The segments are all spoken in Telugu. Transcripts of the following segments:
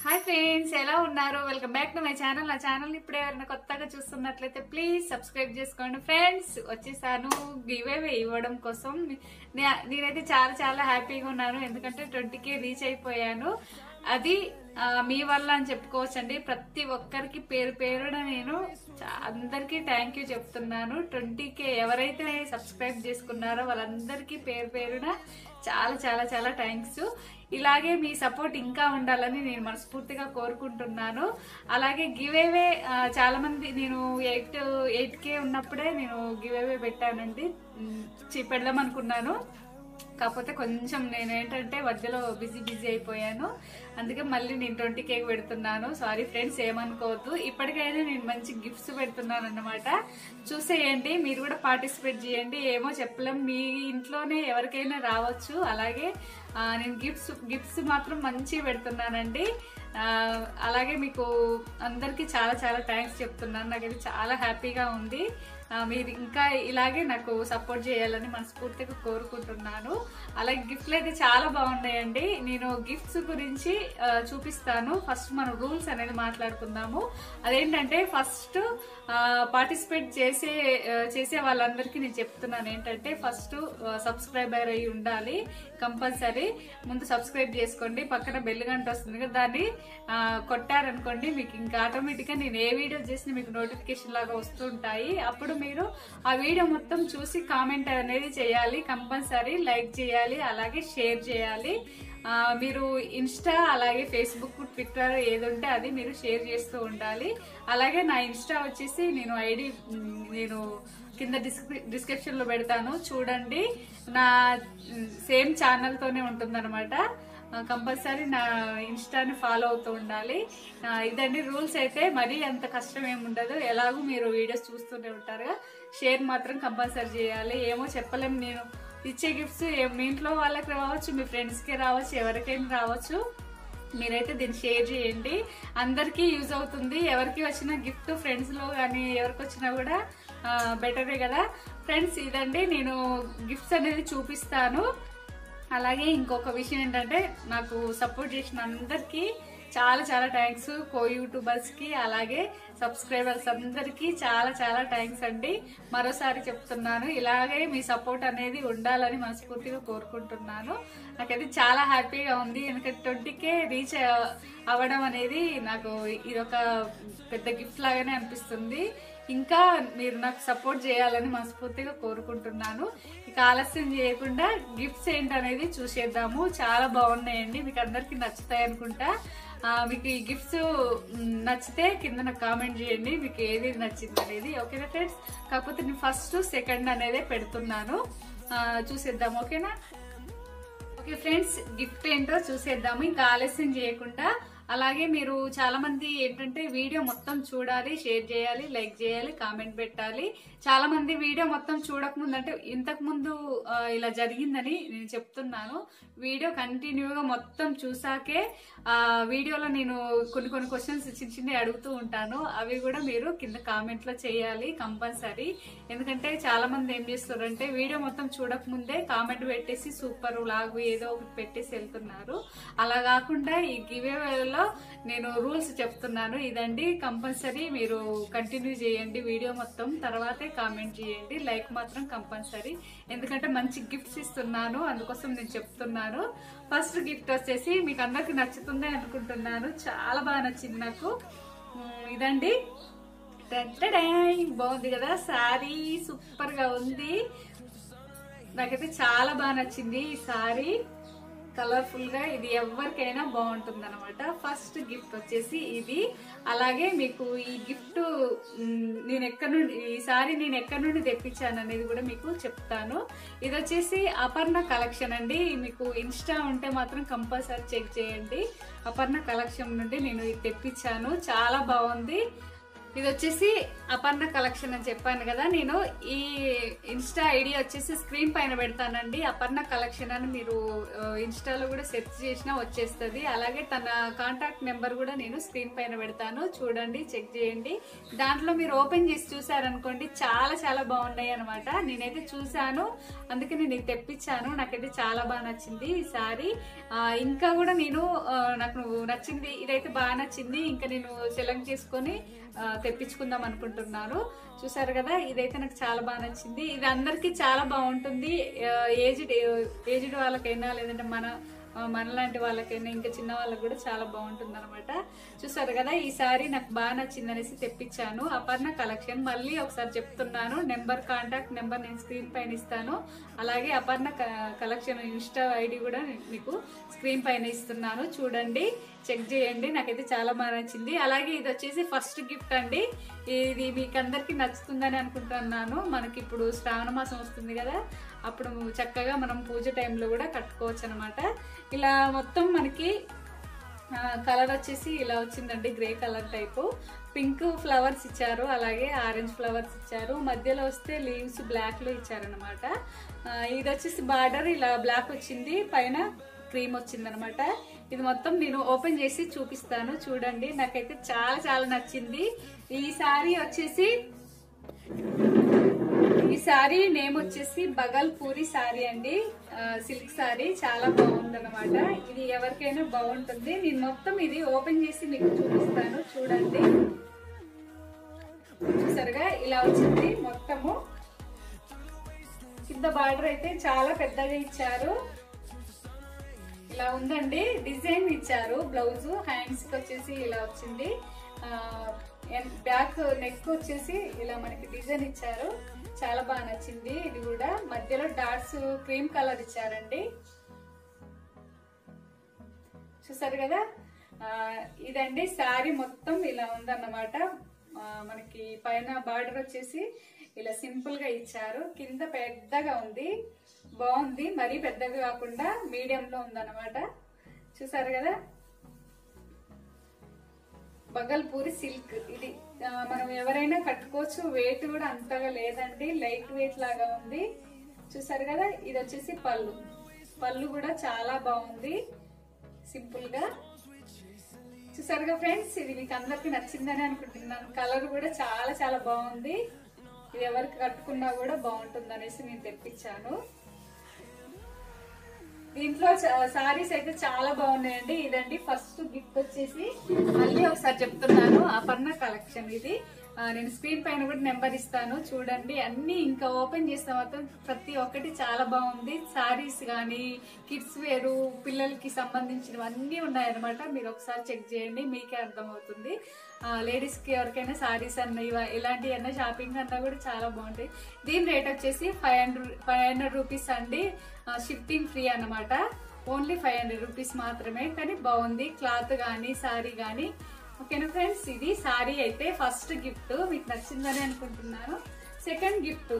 హాయ్ ఫ్రెండ్స్ ఎలా ఉన్నారు welcome back to my channel నా ఛానల్ ఇప్పుడు ఎవరైనా కొత్తగా చూస్తున్నట్లయితే ప్లీజ్ సబ్స్క్రైబ్ చేసుకోండి ఫ్రెండ్స్ వచ్చేసాను గివ్ అవే ఇవ్వడం కోసం నే- నేనైతే చాలా చాలా హ్యాపీగా ఉన్నాను ఎందుకంటే ట్వంటీకే రీచ్ అయిపోయాను అది ఆ, మీ వల్ల అని చెప్పుకోవచ్చండి ప్రతి ఒక్కరికి పేరు పేరున నేను చా- అందరికీ థ్యాంక్ యూ చెప్తున్నాను ట్వంటీకే ఎవరైతే సబ్స్క్రైబ్ చేసుకున్నారో వాళ్ళందరికీ పేరు పేరున చాలా చాలా చాలా థ్యాంక్స్ ఇలాగే మీ సపోర్ట్ ఇంకా ఉండాలని నేను మనస్ఫూర్తిగా కోరుకుంటున్నాను అలాగే గివ్ అవే చాలా మంది నేను ఎయిట్ ఎయిట్ కే ఉన్నప్పుడే నేను గివ్ అవే పెట్టానండి ఉమ్, చి- పెడదామనుకున్నాను కాకపోతే కొంచెం నేను ఏంటంటే మధ్యలో బిజీ బిజీ అయిపోయాను అందుకే మళ్ళీ నేను ట్వంటీ కేక్ పెడుతున్నాను సారీ ఫ్రెండ్స్ ఏమనుకోవద్దు ఇప్పటికైనా నేను మంచి గిఫ్ట్స్ పెడుతున్నాను అన్నమాట చూసేయండి మీరు కూడా పార్టిసిపేట్ చేయండి ఏమో చెప్పలేం మీ ఇంట్లోనే ఎవరికైనా రావచ్చు అలాగే ఆ, నేను గిఫ్ట్స్ గిఫ్ట్స్ మాత్రం మంచిగా పెడుతున్నానండి ఆ, అలాగే మీకు అందరికీ చాలా చాలా థ్యాంక్స్ చెప్తున్నాను నాకైతే చాలా హ్యాపీగా ఉంది ఆ, మీరు ఇంకా ఇలాగే నాకు సపోర్ట్ చేయాలని మనస్ఫూర్తిగా కోరుకుంటున్నాను అలాగే గిఫ్ట్లు అయితే చాలా బాగున్నాయండి నేను గిఫ్ట్స్ గురించి ఆ, చూపిస్తాను ఫస్ట్ మనం రూల్స్ అనేది మాట్లాడుకుందాము అదేంటంటే ఫస్ట్ పార్టిసిపేట్ చేసే ఆ, చేసే వాళ్ళందరికీ నేను చెప్తున్నాను ఏంటంటే ఫస్ట్ సబ్స్క్రైబర్ అయి ఉండాలి కంపల్సరీ ముందు సబ్స్క్రైబ్ చేసుకోండి పక్కన బెల్ గంట వస్తుంది కదా దాన్ని ఆ, కొట్టారనుకోండి మీకు ఇంకా ఆటోమేటిక్ గా నేను ఏ వీడియో చేసినా మీకు నోటిఫికేషన్ లాగా వస్తుంటాయి అప్పుడు మీరు ఆ వీడియో మొత్తం చూసి కామెంట్ అనేది చేయాలి కంపల్సరీ లైక్ చేయాలి అలాగే షేర్ చేయాలి ఆ, మీరు ఇన్స్టా అలాగే ఫేస్బుక్ ట్విట్టర్ ఏది ఉంటే అది మీరు షేర్ చేస్తూ ఉండాలి అలాగే నా ఇన్స్టా వచ్చేసి నేను ఐడి నేను కింద డిస్క్రిప్షన్ లో పెడతాను చూడండి నా సేమ్ ఛానల్ తోనే ఉంటుందన్నమాట కంపల్సరీ నా ఇన్స్టాని ఫాలో అవుతూ ఉండాలి ఆ, ఇదండి రూల్స్ అయితే మరీ అంత కష్టం ఏమి ఉండదు ఎలాగూ మీరు వీడియోస్ చూస్తూనే ఉంటారుగా షేర్ మాత్రం కంపల్సరీ చేయాలి ఏమో చెప్పలేము నేను ఇచ్చే గిఫ్ట్స్ మీ ఇంట్లో వాళ్ళకి రావచ్చు మీ ఫ్రెండ్స్కి రావచ్చు ఎవరికైనా రావచ్చు మీరైతే దీన్ని షేర్ చేయండి అందరికీ యూజ్ అవుతుంది ఎవరికి వచ్చిన గిఫ్ట్ ఫ్రెండ్స్ లో కానీ ఎవరికి వచ్చినా కూడా బెటరే కదా ఫ్రెండ్స్ ఇదండి నేను గిఫ్ట్స్ అనేది చూపిస్తాను అలాగే ఇంకొక విషయం ఏంటంటే నాకు సపోర్ట్ చేసిన అందరికీ చాలా చాలా థ్యాంక్స్ కో యూట్యూబర్స్ కి అలాగే సబ్స్క్రైబర్స్ అందరికీ చాలా చాలా థ్యాంక్స్ అండి మరోసారి చెప్తున్నాను ఇలాగే మీ సపోర్ట్ అనేది ఉండాలని మనస్ఫూర్తిగా కోరుకుంటున్నాను నాకైతే చాలా హ్యాపీగా ఉంది ఎందుకంటే ట్వంటీకే రీచ్ అవ్వడం అనేది నాకు ఇదొక పెద్ద గిఫ్ట్ లాగానే అనిపిస్తుంది ఇంకా మీరు నాకు సపోర్ట్ చేయాలని మనస్ఫూర్తిగా కోరుకుంటున్నాను ఇక ఆలస్యం చేయకుండా గిఫ్ట్స్ ఏంటనేది చూసేద్దాము చాలా బాగున్నాయండి మీకు అందరికి నచ్చుతాయి అనుకుంటా ఆ, మీకు ఈ గిఫ్ట్స్ మ్, నచ్చితే కింద నాకు కామెంట్ చేయండి మీకు ఏది నచ్చింది అనేది ఓకేనా ఫ్రెండ్స్ కాకపోతే నేను ఫస్ట్ సెకండ్ అనేదే పెడుతున్నాను ఆ, చూసేద్దాం ఓకేనా ఓకే ఫ్రెండ్స్ గిఫ్ట్ ఏంటో చూసేద్దాము ఇంకా ఆలస్యం చేయకుండా అలాగే మీరు చాలా మంది ఏంటంటే వీడియో మొత్తం చూడాలి షేర్ చేయాలి లైక్ చేయాలి కామెంట్ పెట్టాలి చాలా మంది వీడియో మొత్తం చూడకముందు అంటే ఇంతకు ముందు ఆ, ఇలా జరిగిందని నేను చెప్తున్నాను వీడియో కంటిన్యూగా మొత్తం చూసాకే ఆ వీడియోలో నేను కొన్ని కొన్ని క్వశ్చన్స్ చిన్న చిన్నవి అడుగుతూ ఉంటాను అవి కూడా మీరు కింద కామెంట్ లో చేయాలి కంపల్సరీ ఎందుకంటే చాలా మంది ఏం చేస్తారంటే వీడియో మొత్తం చూడకముందే కామెంట్ పెట్టేసి సూపర్ లాగు ఏదో ఒకటి పెట్టేసి వెళ్తున్నారు అలా కాకుండా ఈ గివేలో నేను రూల్స్ చెప్తున్నాను ఇదండి కంపల్సరీ మీరు కంటిన్యూ చేయండి వీడియో మొత్తం తర్వాతే కామెంట్ చేయండి లైక్ మాత్రం కంపల్సరీ ఎందుకంటే మంచి గిఫ్ట్స్ ఇస్తున్నాను అందుకోసం నేను చెప్తున్నాను ఫస్ట్ గిఫ్ట్ వచ్చేసి మీకు అందరికి నచ్చుతుంది అనుకుంటున్నాను చాలా బాగా నచ్చింది నాకు ఉమ్, ఇదండి టెంటడాయ్. బాగుంది కదా శారీ సూపర్ గా ఉంది నాకైతే చాలా బాగా నచ్చింది ఈ సారీ కలర్ఫుల్ గా ఇది ఎవరికైనా బాగుంటుంది అనమాట ఫస్ట్ గిఫ్ట్ వచ్చేసి ఇది అలాగే మీకు ఈ గిఫ్ట్ మ్, నేను ఎక్కడి నుండి ఈ సారీ నేను ఎక్కడి నుండి తెప్పించాను అనేది కూడా మీకు చెప్తాను ఇది వచ్చేసి అపర్ణ కలెక్షన్ అండి మీకు ఇన్స్టా ఉంటే మాత్రం కంపల్సరీ చెక్ చేయండి అపర్ణ కలెక్షన్ నుండి నేను ఇది తెప్పించాను చాలా బాగుంది ఇది వచ్చేసి అపర్ణ కలెక్షన్ అని చెప్పాను కదా నేను ఈ ఇన్స్టా ఐడి వచ్చేసి స్క్రీన్ పైన పెడతానండి అపర్ణ కలెక్షన్ అని మీరు ఆ, ఇన్స్టాలో కూడా సెర్చ్ చేసినా వచ్చేస్తుంది అలాగే తన కాంటాక్ట్ నెంబర్ కూడా నేను స్క్రీన్ పైన పెడతాను చూడండి చెక్ చేయండి దాంట్లో మీరు ఓపెన్ చేసి చూసారనుకోండి చాలా చాలా బాగున్నాయి అనమాట నేనైతే చూసాను అందుకే నేను ఇది తెప్పించాను నాకైతే చాలా బాగా నచ్చింది ఈ సారీ ఆ, ఇంకా కూడా నేను ఆ, నాకు నచ్చింది ఇదైతే బాగా నచ్చింది ఇంకా నేను సెలెక్ట్ చేసుకొని ఆ, తెప్పించుకుందాం అనుకుంటున్నాను చూసారు కదా ఇదైతే నాకు చాలా బాగా నచ్చింది ఇది అందరికీ చాలా బాగుంటుంది ఏజ్డ్ ఏజ్డ్ వాళ్ళకైనా లేదంటే మన ఆ, మనలాంటి వాళ్ళకైనా ఇంకా చిన్న వాళ్ళకి కూడా చాలా బాగుంటుంది అనమాట చూసారు కదా ఈ సారీ నాకు బాగా నచ్చింది అనేసి తెప్పించాను అపర్ణ కలెక్షన్ మళ్ళీ ఒకసారి చెప్తున్నాను నెంబర్ కాంటాక్ట్ నెంబర్ నేను స్క్రీన్ పైన ఇస్తాను అలాగే అపర్ణ క- కలెక్షన్ ఇన్స్టా ఐడి కూడా మీకు స్క్రీన్ పైన ఇస్తున్నాను చూడండి చెక్ చేయండి నాకైతే చాలా బాగా నచ్చింది అలాగే ఇది వచ్చేసి ఫస్ట్ గిఫ్ట్ అండి ఇది మీకు అందరికి నచ్చుతుందని అనుకుంటున్నాను మనకి ఇప్పుడు శ్రావణ మాసం వస్తుంది కదా అప్పుడు చక్కగా మనం పూజ టైంలో కూడా కట్టుకోవచ్చు అనమాట ఇలా మొత్తం మనకి కలర్ వచ్చేసి ఇలా వచ్చిందండి grey colour type pink flowers ఇచ్చారు అలాగే ఆరెంజ్ ఫ్లవర్స్ ఇచ్చారు మధ్యలో వస్తే లీవ్స్ బ్లాక్ లో ఇచ్చారనమాట ఇది వచ్చేసి బార్డర్ ఇలా బ్లాక్ వచ్చింది పైన క్రీమ్ వచ్చింది అనమాట ఇది మొత్తం నేను ఓపెన్ చేసి చూపిస్తాను చూడండి నాకైతే చాలా చాలా నచ్చింది ఈ సారీ వచ్చేసి ఈ సారీ నేమ్ వచ్చేసి బగల్పూరి సారీ అండి ఆ, సిల్క్ సారీ చాలా బాగుంది అనమాట ఇది ఎవరికైనా బాగుంటుంది నేను మొత్తం ఇది ఓపెన్ చేసి మీకు చూపిస్తాను చూడండి చూసారుగా ఇలా వచ్చింది మొత్తము కింద బార్డర్ అయితే చాలా పెద్దగా ఇచ్చారు ఇలా ఉందండి డిజైన్ ఇచ్చారు బ్లౌజ్ హ్యాండ్స్ కి వచ్చేసి ఇలా వచ్చింది బ్యాక్ నెక్ వచ్చేసి ఇలా మనకి డిజైన్ ఇచ్చారు చాలా బాగా నచ్చింది ఇది కూడా మధ్యలో డాట్స్ క్రీమ్ కలర్ ఇచ్చారండి చూసారు కదా ఆ, ఇదండి శారీ మొత్తం ఇలా ఉందన్నమాట ఆ, మనకి పైన బార్డర్ వచ్చేసి ఇలా సింపుల్ గా ఇచ్చారు కింద పెద్దగా ఉంది బాగుంది మరీ పెద్దగా కాకుండా మీడియం లో ఉందన్నమాట చూసారు కదా బగల్పూరి సిల్క్ ఇది ఆ, మనం ఎవరైనా కట్టుకోవచ్చు వెయిట్ కూడా అంతగా లేదండి లైట్ వెయిట్ లాగా ఉంది చూసారు కదా ఇది వచ్చేసి పళ్ళు పళ్ళు కూడా చాలా బాగుంది సింపుల్ గా చూసారుగా ఫ్రెండ్స్ ఇది మీకు అందరికి నచ్చిందని అనుకుంటున్నాను కలర్ కూడా చాలా చాలా బాగుంది ఇది ఎవరికి కట్టుకున్నా కూడా బాగుంటుంది అనేసి నేను తెప్పించాను దీంట్లో సారీస్ అయితే చాలా బాగున్నాయండి ఇదండి ఫస్ట్ గిఫ్ట్ వచ్చేసి మళ్ళీ ఒకసారి చెప్తున్నాను అపర్ణ కలెక్షన్ ఇది ఆ, నేను స్క్రీన్ పైన కూడా నెంబర్ ఇస్తాను చూడండి అన్ని ఇంకా ఓపెన్ చేస్తే మాత్రం ప్రతి ఒక్కటి చాలా బాగుంది సారీస్ కానీ కిడ్స్ వేరు పిల్లలకి సంబంధించినవి అన్ని ఉన్నాయన్నమాట మీరు ఒకసారి చెక్ చేయండి మీకే అర్థమవుతుంది లేడీస్ కి ఎవరికైనా సారీస్ అన్న ఇవ- ఇలాంటి అన్న షాపింగ్ అన్నా కూడా చాలా బాగుంటాయి దీని రేట్ వచ్చేసి five hundred five hundred rupees అండి షిఫ్టింగ్ ఫ్రీ అన్నమాట ఓన్లీ ఫైవ్ హండ్రెడ్ రూపీస్ మాత్రమే కానీ బాగుంది క్లాత్ కానీ సారీ కానీ ఓకేనా ఫ్రెండ్స్ ఇది సారీ అయితే ఫస్ట్ గిఫ్ట్ మీకు నచ్చిందని అనుకుంటున్నాను సెకండ్ గిఫ్ట్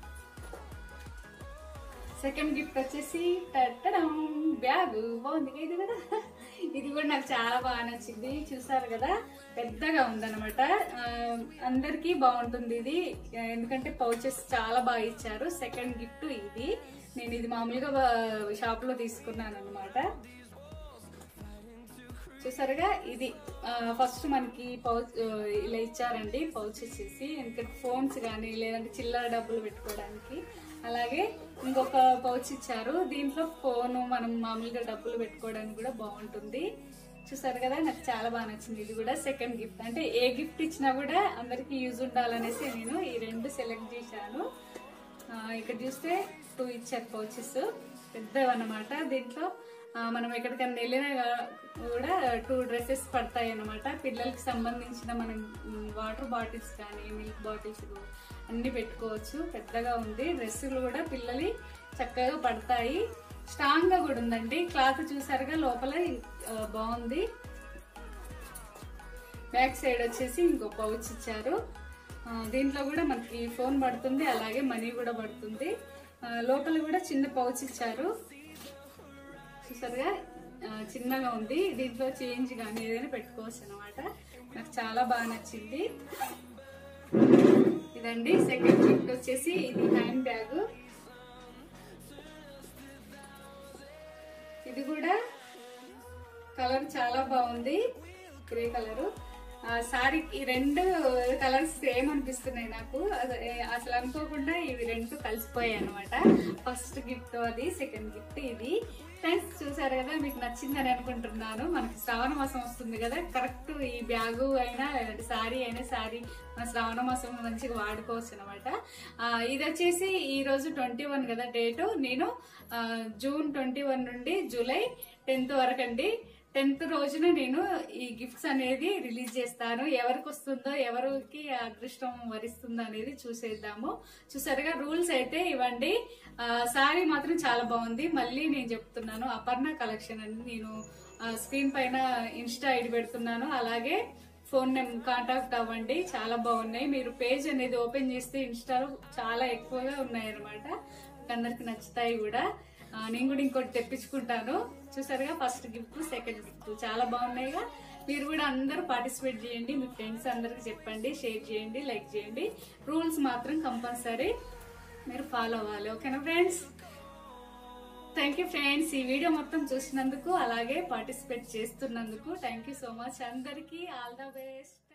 సెకండ్ గిఫ్ట్ వచ్చేసి టట్టడం బ్యాగ్ బాగుంది కదా ఇది కదా ఇది కూడా నాకు చాలా బాగా నచ్చింది చూసారు కదా పెద్దగా ఉందన్నమాట ఆ, అందరికీ బాగుంటుంది ఇది ఎందుకంటే పౌచెస్ చాలా బాగా ఇచ్చారు సెకండ్ గిఫ్ట్ ఇది నేను ఇది మామూలుగా షాప్ లో తీసుకున్నాను అనమాట చూసారుగా ఇది ఫస్ట్ మనకి పౌచ్ ఆ, ఇలా ఇచ్చారండి పౌచ్ వచ్చేసి ఎందుకంటే ఫోన్స్ కానీ లేదంటే చిల్లర డబ్బులు పెట్టుకోవడానికి అలాగే ఇంకొక పౌచ్ ఇచ్చారు దీంట్లో ఫోన్ మనం మామూలుగా డబ్బులు పెట్టుకోవడానికి కూడా బాగుంటుంది చూసారు కదా నాకు చాలా బాగా నచ్చింది ఇది కూడా సెకండ్ గిఫ్ట్ అంటే ఏ గిఫ్ట్ ఇచ్చినా కూడా అందరికి యూజ్ ఉండాలనేసి నేను ఈ రెండు సెలెక్ట్ చేశాను ఆ, ఇక్కడ చూస్తే టూ ఇచ్చారు పౌచెస్ పెద్దవన్నమాట దీంట్లో ఆ, మనం ఎక్కడికైనా వెళ్ళినా గా- కూడా టూ డ్రెస్సెస్ పడతాయి అన్నమాట పిల్లలకి సంబంధించిన మనం వాటర్ బాటిల్స్ కానీ మిల్క్ బాటిల్స్ అన్ని పెట్టుకోవచ్చు పెద్దగా ఉంది డ్రెస్సులు కూడా పిల్లలి చక్కగా పడతాయి స్ట్రాంగ్ గా కూడా ఉందండి క్లాత్ చూసారుగా లోపల ఆ, బాగుంది బ్యాక్ సైడ్ వచ్చేసి ఇంకో పౌచ్ ఇచ్చారు ఆ, దీంట్లో కూడా మనకి ఫోన్ పడుతుంది అలాగే మనీ కూడా పడుతుంది ఆ, లోపల కూడా చిన్న పౌచ్ ఇచ్చారు చూసారుగా ఆ, చిన్నగా ఉంది దీంట్లో చేంజ్ కానీ ఏదైనా పెట్టుకోవచ్చు అనమాట నాకు చాలా బాగా నచ్చింది ఇదండి సెకండ్ గిఫ్ట్ వచ్చేసి ఇది హ్యాండ్ బ్యాగ్ ఇది కూడా కలర్ చాలా బాగుంది గ్రే కలర్ సారీ ఈ రెండు కలర్స్ సేమ్ అనిపిస్తున్నాయి నాకు అస- ఏ- అసలు అనుకోకుండా ఇవి రెండు కలిసిపోయాయి అనమాట ఫస్ట్ గిఫ్ట్ అది సెకండ్ గిఫ్ట్ ఇది ఫ్రెండ్స్ చూసారు కదా మీకు నచ్చిందని అనుకుంటున్నాను మనకి శ్రావణ మాసం వస్తుంది కదా కరెక్ట్ ఈ బ్యాగు అయినా లేదంటే సారీ అయినా సారీ మన శ్రావణ మాసం మంచిగా వాడుకోవచ్చు అనమాట ఇది వచ్చేసి ఈ రోజు ట్వంటీ వన్ కదా డేట్ నేను ఆ, జూన్ ట్వంటీ వన్ నుండి జూలై టెన్త్ వరకు అండి టెన్త్ రోజున నేను ఈ గిఫ్ట్స్ అనేది రిలీజ్ చేస్తాను ఎవరికి వస్తుందో ఎవరికి అదృష్టం వరిస్తుందో అనేది చూసేద్దాము చూసారుగా రూల్స్ అయితే ఇవ్వండి సారీ మాత్రం చాలా బాగుంది మళ్ళీ నేను చెప్తున్నాను అపర్ణ కలెక్షన్ అండి నేను స్క్రీన్ పైన ఇన్స్టా ఐడి పెడుతున్నాను అలాగే ఫోన్ నెంబర్ కాంటాక్ట్ అవ్వండి చాలా బాగున్నాయి మీరు పేజ్ అనేది ఓపెన్ చేస్తే ఇన్స్టాలో చాలా ఎక్కువగా ఉన్నాయి అనమాట అందరికి నచ్చుతాయి కూడా ఆ, నేను కూడా ఇంకోటి తెప్పించుకుంటాను చూసారుగా ఫస్ట్ గిఫ్ట్ సెకండ్ గిఫ్ట్ చాలా బాగున్నాయిగా మీరు కూడా అందరూ పార్టిసిపేట్ చేయండి మీ ఫ్రెండ్స్ అందరికి చెప్పండి షేర్ చేయండి లైక్ చేయండి రూల్స్ మాత్రం కంపల్సరీ మీరు ఫాలో అవ్వాలి ఓకేనా ఫ్రెండ్స్ థ్యాంక్ యూ ఫ్రెండ్స్ ఈ వీడియో మొత్తం చూసినందుకు అలాగే పార్టిసిపేట్ చేస్తున్నందుకు థ్యాంక్ యూ సో మచ్ అందరికీ ఆల్ ద బెస్ట్